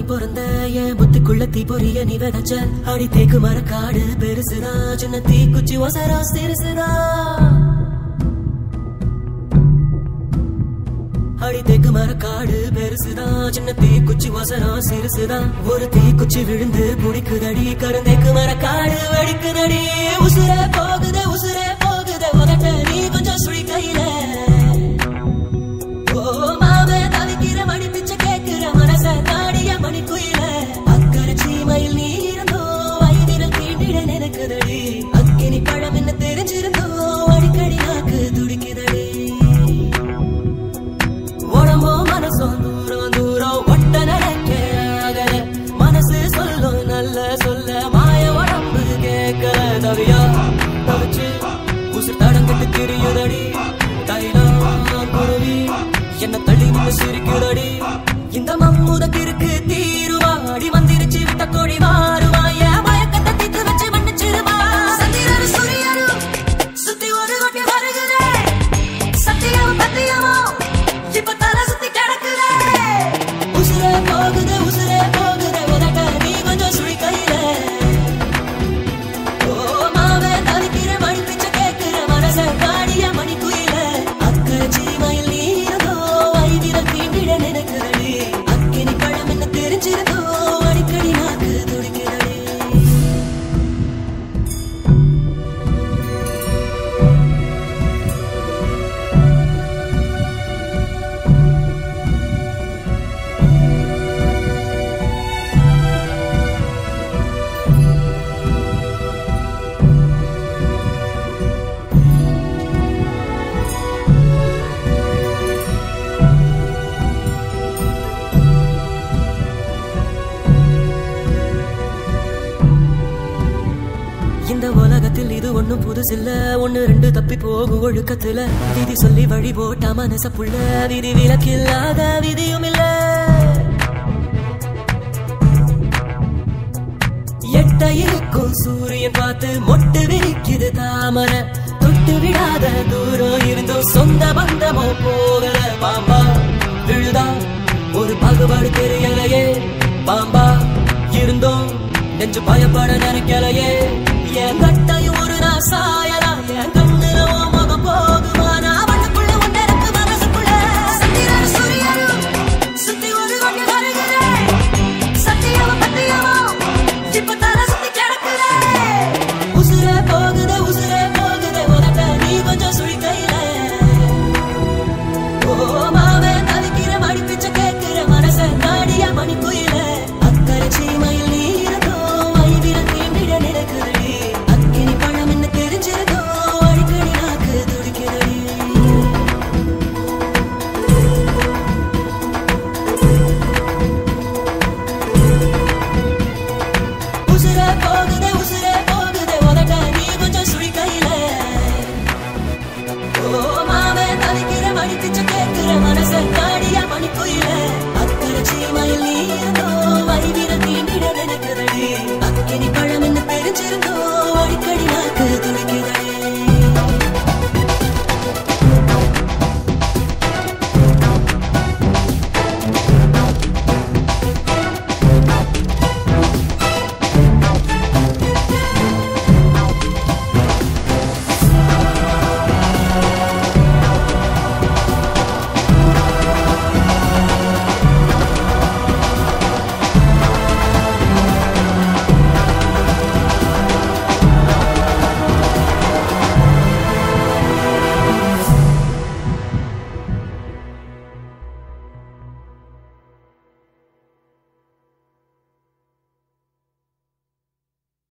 பிறந்த என் புத்திக்குள்ள தீ பொரிய நீ விதைச்ச அடி தேக்கு மரக்காடு பெருசுதா சின்ன தீ குச்சி ஒசரா சிறுசுதா அடி தேக்கு மரக்காடு பெருசுதா சின்ன தீ குச்சி ஒசரம் சிறுசுதா ஒரு தீ குச்சி விழுந்து புடிக்குதடி கருந்தேக்கு மரக்காடு வெடிக்குதடி உசுரே போகுதே உசுரே போகுதே உதட்ட நீ கொஞ்சம் சுழி கையில ஓ மாவே தவிக்கிற மணி பிச்சை கேட்கிற மனச தாடிய மணி குயில அக்கறை சீமையில் நீ இருந்தோ வயதில் தீண்டிட நினைக்குதடி அக்கினி பழம் என்ன தெரிஞ்சிருந்தோ அடிக்கடி நாக்கு துடிக்குதடி உடம்போ மனசும் தூரம் தூரம் ஒட்ட நடக்க அகல மனசு சொல்லும் நல்ல சொல்ல மாய உடம்பு கேட்கல தவியா தவிச்சு உசுர் தடங்கிட்டு திரியுதடி தைலம் குருவி என்ன தள்ளி நின்று சிரிக்குதடி இந்த மம்முதத்திற்கு தீருவா அடி வந்திருச்சு விட்ட கோடி மாறுவா என் மயக்கத்தை தீத்து வச்சு மன்னிச்சிருவா சந்திரரு சூரியரு சுத்தி ஒரு கொட்டி வருகிறே சத்தியம் பத்தியமோ இப்ப தலை சுத்தி கிடக்குதே உசுரே போகுது உசுரே போகுது உதட்ட நீ கொஞ்சம் சுழி கையில ஓ மாவே தவிக்கிற மணி பிச்சை கேட்கிற மனச காடிய மணி குயில அக்கறை சீமையில் நீ இருந்தோ ஐவிரல் தீண்டிட நினைக்கிறடி அக்கினி பழம் என்ன தெரிஞ்சிருந்தோ அடிக்கடி நாக்கு துடிக்கிறடி இந்த உலகத்தில் இது ஒண்ணும் புதுசில்ல ஒண்ணு ரெண்டு தப்பி போகும் ஒழுக்கத்துல விதி சொல்லி வழி போட்டா மனச புள்ள விதி விலக்கில்லாத விதியும் இல்ல எட்ட இருக்கும் சூரியன் பார்த்து மொட்டு விரிக்குது தாமரை தொட்டு விடாத தூரம் இருந்தும் சொந்த பந்தமோ போகல பாம்பா விழுதா ஒரு பாகுபாடு தெரியலையே பாம்பா இருந்தோம் நெஞ்சு பயப்பட நினைக்கலையே என் கட்டையும் ஒரு நான் சாயலாம் என் கண்ணுல உன் முகம் போகுமா நான் வண்ணுக்குள்ள ஒன்னு இருக்கு மனசுக்குள்ள சந்திரன் சூரியனும் சுத்தி ஒரு கொண்டு வருகிறேன் சத்தியமும் பத்தியமும் இப்ப தலை சுத்தி கிடக்குதே உசுரே போகுதே உசுரே போகுதே உனக்க நீ கொஞ்சம் சுழி கையில ஓ மாவே தவிக்கிற மணி பிச்சை கேட்கிற மனச நாடிய மணி குயில அக்கறை சீமையில் நீ இருந்தோ ஐவிரல் தீண்டிட நினைக்கிறடி அக்கினி பழம் என்ன தெரிஞ்சிருந்தோ அடிக்கடி நாக்கு துடிக்கிறடி உசுரே போகுதே